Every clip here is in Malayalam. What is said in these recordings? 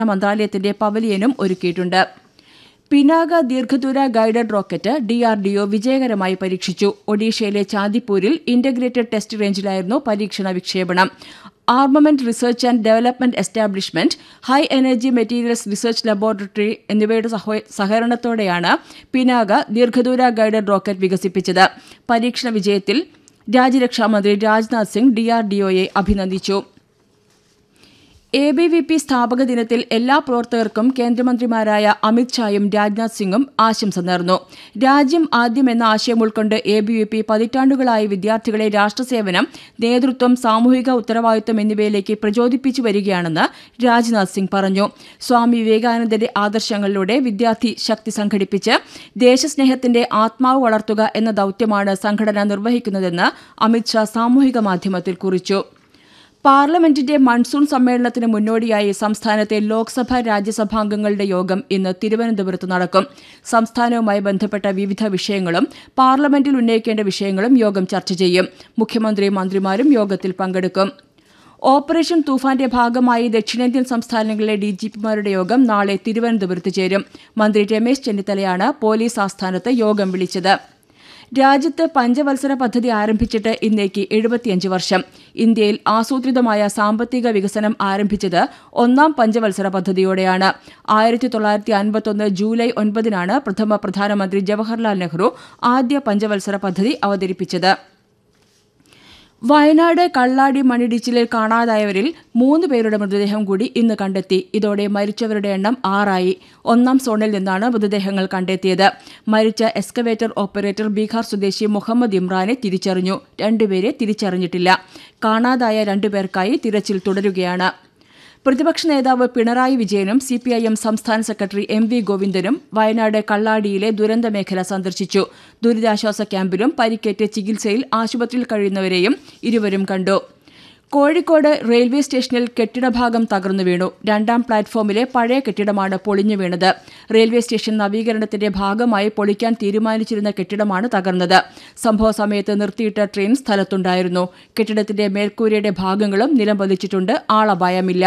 മന്ത്രാലയത്തിന്റെ പവലിയനും ഒരുക്കിയിട്ടുണ്ട് പിനാക ദീർഘദൂര ഗൈഡഡ് റോക്കറ്റ് ഡിആർഡിഒ വിജയകരമായി പരീക്ഷിച്ചു ഒഡീഷയിലെ ചാന്ദിപ്പൂരിൽ ഇന്റഗ്രേറ്റഡ് ടെസ്റ്റ് റേഞ്ചിലായിരുന്നു പരീക്ഷണ വിക്ഷേപണം armament research and development establishment high energy materials research laboratory എന്നിവയുടെ സഹോ- സഹകരണത്തോടെയാണ് പിനാക ദീർഘദൂര ഗൈഡഡ് റോക്കറ്റ് വികസിപ്പിച്ചത് പരീക്ഷണ വിജയത്തിൽ രാജ്യരക്ഷാമന്ത്രി രാജ്നാഥ് സിംഗ് ഡിആർഡിഒയെ അഭിനന്ദിച്ചു എ ബി വി പി സ്ഥാപക ദിനത്തിൽ എല്ലാ പ്രവർത്തകർക്കും കേന്ദ്രമന്ത്രിമാരായ അമിത് ഷായും രാജ്നാഥ് സിംഗും ആശംസ നേർന്നു രാജ്യം ആദ്യം എന്ന ആശയം ഉൾക്കൊണ്ട് എ ബി വി പി പതിറ്റാണ്ടുകളായി വിദ്യാർത്ഥികളെ രാഷ്ട്രസേവനം നേതൃത്വം സാമൂഹിക ഉത്തരവാദിത്വം എന്നിവയിലേക്ക് പ്രചോദിപ്പിച്ചു വരികയാണെന്ന് രാജ്നാഥ് സിംഗ് പറഞ്ഞു സ്വാമി വിവേകാനന്ദന്റെ ആദർശങ്ങളിലൂടെ വിദ്യാർത്ഥി ശക്തി സംഘടിപ്പിച്ച് ദേശസ്നേഹത്തിന്റെ ആത്മാവ് വളർത്തുക എന്ന ദൌത്യമാണ് സംഘടന നിർവഹിക്കുന്നതെന്ന് അമിത് ഷാ സാമൂഹിക മാധ്യമത്തിൽ കുറിച്ചു പാർലമെന്റിന്റെ മൺസൂൺ സമ്മേളനത്തിന് മുന്നോടിയായി സംസ്ഥാനത്തെ ലോക്സഭ രാജ്യസഭാംഗങ്ങളുടെ യോഗം ഇന്ന് തിരുവനന്തപുരത്ത് നടക്കും സംസ്ഥാനവുമായി ബന്ധപ്പെട്ട വിവിധ വിഷയങ്ങളും പാർലമെന്റിൽ ഉന്നയിക്കേണ്ട വിഷയങ്ങളും യോഗം ചർച്ച ചെയ്യും മുഖ്യമന്ത്രിയും മന്ത്രിമാരും യോഗത്തിൽ പങ്കെടുക്കും ഓപ്പറേഷൻ തൂഫാന്റെ ഭാഗമായി ദക്ഷിണേന്ത്യൻ സംസ്ഥാനങ്ങളിലെ ഡിജിപിമാരുടെ യോഗം നാളെ തിരുവനന്തപുരത്ത് ചേരും മന്ത്രി രമേശ് ചെന്നിത്തലയാണ് പോലീസ് ആസ്ഥാനത്ത് യോഗം വിളിച്ചത് രാജ്യത്ത് പഞ്ചവത്സര പദ്ധതി ആരംഭിച്ചിട്ട് ഇന്നേക്ക് എഴുപത്തിയഞ്ച് വർഷം ഇന്ത്യയിൽ ആസൂത്രിതമായ സാമ്പത്തിക വികസനം ആരംഭിച്ചത് ഒന്നാം പഞ്ചവത്സര പദ്ധതിയോടെയാണ് ആയിരത്തി തൊള്ളായിരത്തി അൻപത്തൊന്ന് ജൂലൈ ഒൻപതിനാണ് പ്രഥമ പ്രധാനമന്ത്രി ജവഹർലാൽ നെഹ്റു ആദ്യ പഞ്ചവത്സര പദ്ധതി അവതരിപ്പിച്ചത് വയനാട് കള്ളാടി മണ്ണിടിച്ചിലിൽ കാണാതായവരിൽ മൂന്ന് പേരുടെ മൃതദേഹം കൂടി ഇന്ന് കണ്ടെത്തി ഇതോടെ മരിച്ചവരുടെ എണ്ണം ആറായി ഒന്നാം സോണിൽ നിന്നാണ് മൃതദേഹങ്ങൾ കണ്ടെത്തിയത് മരിച്ച എക്സ്കവേറ്റർ ഓപ്പറേറ്റർ ബീഹാർ സ്വദേശി മുഹമ്മദ് ഇമ്രാനെ തിരിച്ചറിഞ്ഞു രണ്ടുപേരെ തിരിച്ചറിഞ്ഞിട്ടില്ല കാണാതായ രണ്ടുപേർക്കായി തിരച്ചിൽ തുടരുകയാണ് പ്രതിപക്ഷ നേതാവ് പിണറായി വിജയനും സിപിഐഎം സംസ്ഥാന സെക്രട്ടറി എം വി ഗോവിന്ദനും വയനാട് കള്ളാടിയിലെ ദുരന്ത മേഖല സന്ദർശിച്ചു ദുരിതാശ്വാസ ക്യാമ്പിലും പരിക്കേറ്റ് ചികിത്സയിൽ ആശുപത്രിയിൽ കഴിയുന്നവരെയും ഇരുവരും കണ്ടു കോഴിക്കോട് റെയിൽവേ സ്റ്റേഷനിൽ കെട്ടിടഭാഗം തകർന്നു വീണു രണ്ടാം പ്ലാറ്റ്ഫോമിലെ പഴയ കെട്ടിടമാണ് പൊളിഞ്ഞു വീണത് റെയിൽവേ സ്റ്റേഷൻ നവീകരണത്തിന്റെ ഭാഗമായി പൊളിക്കാൻ തീരുമാനിച്ചിരുന്ന കെട്ടിടമാണ് തകർന്നത് സംഭവ സമയത്ത് നിർത്തിയിട്ട ട്രെയിൻ സ്ഥലത്തുണ്ടായിരുന്നു കെട്ടിടത്തിന്റെ മേൽക്കൂരയുടെ ഭാഗങ്ങളും നിലംപതിച്ചിട്ടുണ്ട് ആളപായമില്ല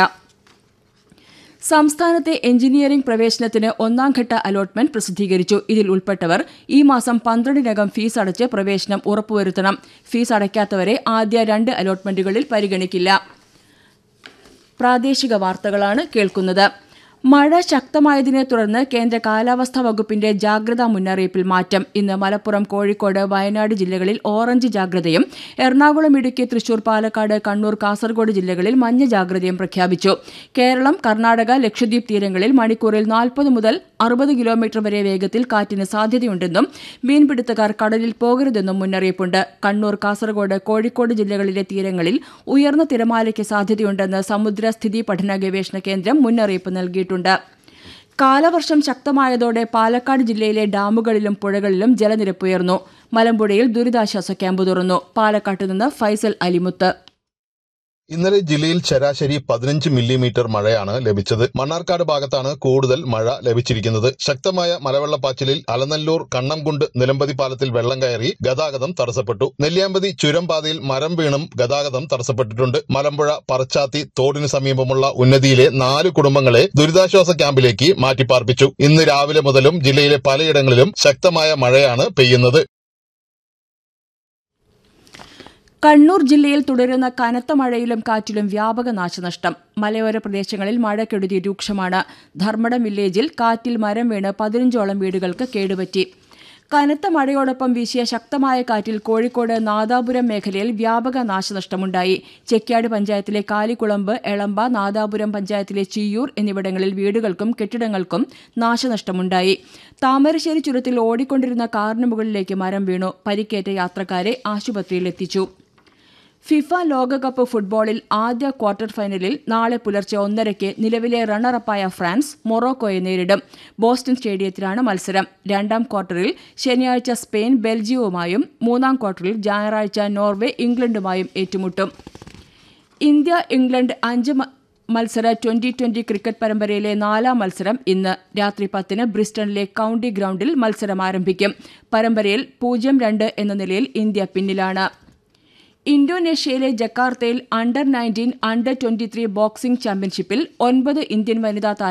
സംസ്ഥാനത്തെ എഞ്ചിനീയറിംഗ് പ്രവേശനത്തിന് ഒന്നാംഘട്ട അലോട്ട്മെന്റ് പ്രസിദ്ധീകരിച്ചു ഇതിൽ ഉൾപ്പെട്ടവർ ഈ മാസം പന്ത്രണ്ടിനകം ഫീസ് അടച്ച് പ്രവേശനം ഉറപ്പുവരുത്തണം ഫീസ് അടയ്ക്കാത്തവരെ ആദ്യ രണ്ട് അലോട്ട്മെന്റുകളിൽ പരിഗണിക്കില്ല പ്രാദേശിക വാർത്തകളാണ് കേൾക്കുന്നത് മഴ ശക്തമായതിനെ തുടർന്ന് കേന്ദ്ര കാലാവസ്ഥാ വകുപ്പിന്റെ ജാഗ്രതാ മുന്നറിയിപ്പിൽ മാറ്റം ഇന്ന് മലപ്പുറം കോഴിക്കോട് വയനാട് ജില്ലകളിൽ ഓറഞ്ച് ജാഗ്രതയും എറണാകുളം ഇടുക്കി തൃശൂർ പാലക്കാട് കണ്ണൂർ കാസർഗോഡ് ജില്ലകളിൽ മഞ്ഞ ജാഗ്രതയും പ്രഖ്യാപിച്ചു കേരളം കർണാടക ലക്ഷദ്വീപ് തീരങ്ങളിൽ മണിക്കൂറിൽ നാൽപ്പത് മുതൽ അറുപത് കിലോമീറ്റർ വരെ വേഗത്തിൽ കാറ്റിന് സാധ്യതയുണ്ടെന്നും മീൻപിടുത്തക്കാർ കടലിൽ പോകരുതെന്നും മുന്നറിയിപ്പുണ്ട് കണ്ണൂർ കാസർഗോഡ് കോഴിക്കോട് ജില്ലകളിലെ തീരങ്ങളിൽ ഉയർന്ന തിരമാലയ്ക്ക് സാധ്യതയുണ്ടെന്ന് സമുദ്രസ്ഥിതി പഠന ഗവേഷണ കേന്ദ്രം മുന്നറിയിപ്പ് നൽകിയിട്ടുണ്ട് കാലവർഷം ശക്തമായതോടെ പാലക്കാട് ജില്ലയിലെ ഡാമുകളിലും പുഴകളിലും ജലനിരപ്പ് ഉയർന്നു മലമ്പുഴയിൽ ദുരിതാശ്വാസ ക്യാമ്പ് തുറന്നു പാലക്കാട്ട് നിന്ന് ഫൈസൽ അലിമുത്ത് ഇന്നലെ ജില്ലയിൽ ശരാശരി പതിനഞ്ച് മില്ലിമീറ്റർ മഴയാണ് ലഭിച്ചത് മണ്ണാർക്കാട് ഭാഗത്താണ് കൂടുതൽ മഴ ലഭിച്ചിരിക്കുന്നത് ശക്തമായ മലവെള്ളപ്പാച്ചിലിൽ അലനല്ലൂർ കണ്ണംകുണ്ട് നിലമ്പതി പാലത്തിൽ വെള്ളം കയറി ഗതാഗതം തടസ്സപ്പെട്ടു നെല്ലിയാമ്പതി ചുരം പാതയിൽ മരം വീണും ഗതാഗതം തടസ്സപ്പെട്ടിട്ടുണ്ട് മലമ്പുഴ പറച്ചാത്തി തോടിന് സമീപമുള്ള ഉന്നതിയിലെ നാല് കുടുംബങ്ങളെ ദുരിതാശ്വാസ ക്യാമ്പിലേക്ക് മാറ്റിപ്പാർപ്പിച്ചു ഇന്ന് രാവിലെ മുതലും ജില്ലയിലെ പലയിടങ്ങളിലും ശക്തമായ മഴയാണ് പെയ്യുന്നത് കണ്ണൂർ ജില്ലയിൽ തുടരുന്ന കനത്ത മഴയിലും കാറ്റിലും വ്യാപക നാശനഷ്ടം മലയോര പ്രദേശങ്ങളിൽ മഴക്കെടുതി രൂക്ഷമാണ് ധർമ്മടം വില്ലേജിൽ കാറ്റിൽ മരം വീണ് പതിനഞ്ചോളം വീടുകൾക്ക് കേടുപറ്റി കനത്ത മഴയോടൊപ്പം വീശിയ ശക്തമായ കാറ്റിൽ കോഴിക്കോട് നാദാപുരം മേഖലയിൽ വ്യാപക നാശനഷ്ടമുണ്ടായി ചെക്യാട് പഞ്ചായത്തിലെ കാലിക്കുളമ്പ് എളമ്പ നാദാപുരം പഞ്ചായത്തിലെ ചിയ്യൂർ എന്നിവിടങ്ങളിൽ വീടുകൾക്കും കെട്ടിടങ്ങൾക്കും നാശനഷ്ടമുണ്ടായി താമരശ്ശേരി ചുരത്തിൽ ഓടിക്കൊണ്ടിരുന്ന കാറിന് മുകളിലേക്ക് മരം വീണു പരിക്കേറ്റ യാത്രക്കാരെ ആശുപത്രിയിൽ എത്തിച്ചു ഫിഫ ലോകകപ്പ് ഫുട്ബോളിൽ ആദ്യ ക്വാർട്ടർ ഫൈനലിൽ നാളെ പുലർച്ചെ ഒന്നരയ്ക്ക് നിലവിലെ റണ്ണറപ്പായ ഫ്രാൻസ് മൊറോക്കോയെ നേരിടും ബോസ്റ്റൺ സ്റ്റേഡിയത്തിലാണ് മത്സരം രണ്ടാം ക്വാർട്ടറിൽ ശനിയാഴ്ച സ്പെയിൻ ബെൽജിയവുമായും മൂന്നാം ക്വാർട്ടറിൽ ഞായറാഴ്ച നോർവേ ഇംഗ്ലണ്ടുമായും ഏറ്റുമുട്ടും ഇന്ത്യ ഇംഗ്ലണ്ട് അഞ്ച് മ- മത്സര ട്വന്റി ട്വന്റി ക്രിക്കറ്റ് പരമ്പരയിലെ നാലാം മത്സരം ഇന്ന് രാത്രി പത്തിന് ബ്രിസ്റ്റണിലെ കൌണ്ടി ഗ്രൌണ്ടിൽ മത്സരം ആരംഭിക്കും പരമ്പരയിൽ പൂജ്യം രണ്ട് എന്ന നിലയിൽ ഇന്ത്യ പിന്നിലാണ് ഇന്തോനേഷ്യയിലെ ജക്കാർത്തയിൽ under nineteen under twenty three boxing ചാമ്പ്യൻഷിപ്പിൽ ഒൻപത് ഇന്ത്യൻ വനിതാ താര